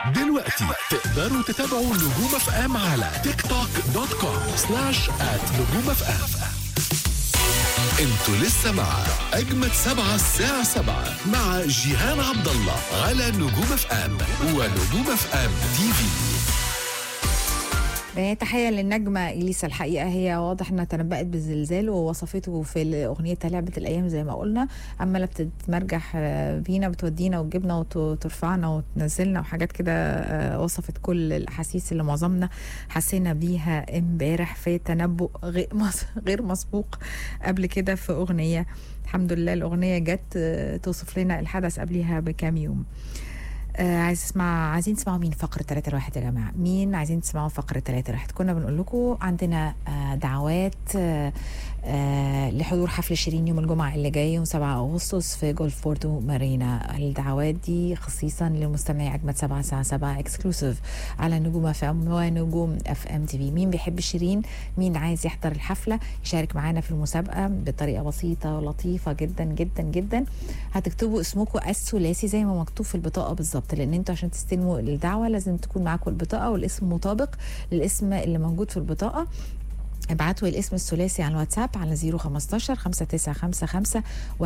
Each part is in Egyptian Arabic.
دلوقتي تقدروا تتابعوا نجوم اف ام على تيك توك دوت كوم سلاش ات نجوم اف ام انتوا لسه مع اجمد سبعة الساعة سبعة مع جيهان عبد الله على نجوم اف ام ونجوم اف ام تي في آه، تحية للنجمة إليسا الحقيقة هي واضح إنها تنبأت بالزلزال ووصفته في أغنيتها لعبة الأيام زي ما قلنا عمالة بتتمرجح آه، بينا بتودينا وتجيبنا وترفعنا وتنزلنا وحاجات كده آه، وصفت كل الأحاسيس اللي معظمنا حسينا بيها امبارح في تنبؤ غير مس- غير مسبوق قبل كده في أغنية الحمد لله الأغنية جت آه، توصف لنا الحدث قبلها بكام يوم آه عايز اسمع عايزين تسمعوا مين فقرة 3 الواحد يا جماعة مين عايزين تسمعوا فقرة 3 الواحد كنا بنقول لكم عندنا آه دعوات آه آه لحضور حفل شيرين يوم الجمعة اللي جاي يوم 7 أغسطس في جولف بورتو مارينا الدعوات دي خصيصا لمستمعي أجمد 7 الساعة 7 اكسكلوسيف على نجوم اف ام ونجوم اف ام تي في مين بيحب شيرين مين عايز يحضر الحفلة يشارك معانا في المسابقة بطريقة بسيطة ولطيفة جدا جدا جدا هتكتبوا اسمكم الثلاثي زي ما مكتوب في البطاقه بالظبط لان انتوا عشان تستلموا الدعوه لازم تكون معاكم البطاقه والاسم مطابق للاسم اللي موجود في البطاقه ابعتوا الاسم الثلاثي على الواتساب على 015 5955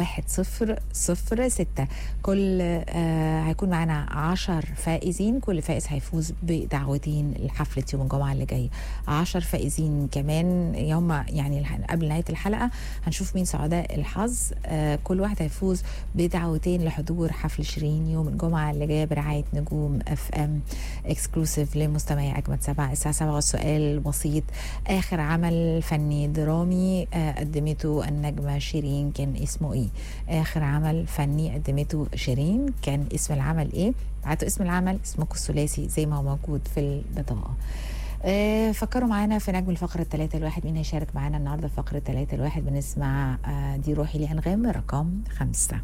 1006 كل آه هيكون معانا 10 فائزين كل فائز هيفوز بدعوتين لحفله يوم الجمعه اللي جاي 10 فائزين كمان يوم يعني الح- قبل نهايه الحلقه هنشوف مين سعداء الحظ آه كل واحد هيفوز بدعوتين لحضور حفل شيرين يوم الجمعه اللي جايه برعايه نجوم اف ام اكسكلوسيف لمستمعي اجمد سبعه الساعه 7 والسؤال بسيط اخر عمل فني درامي آه قدمته النجمه شيرين كان اسمه ايه اخر عمل فني قدمته شيرين كان اسم العمل ايه بعتوا اسم العمل اسمكم الثلاثي زي ما هو موجود في البطاقه آه، فكروا معانا في نجم الفقرة الثلاثة الواحد مين هيشارك معانا النهاردة الفقرة الثلاثة الواحد بنسمع آه، دي روحي لأنغام رقم خمسة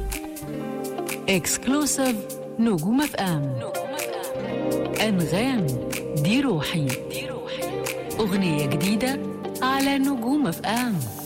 اكسكلوسيف نجوم اف ام انغام دي روحي اغنيه جديده على نجوم اف ام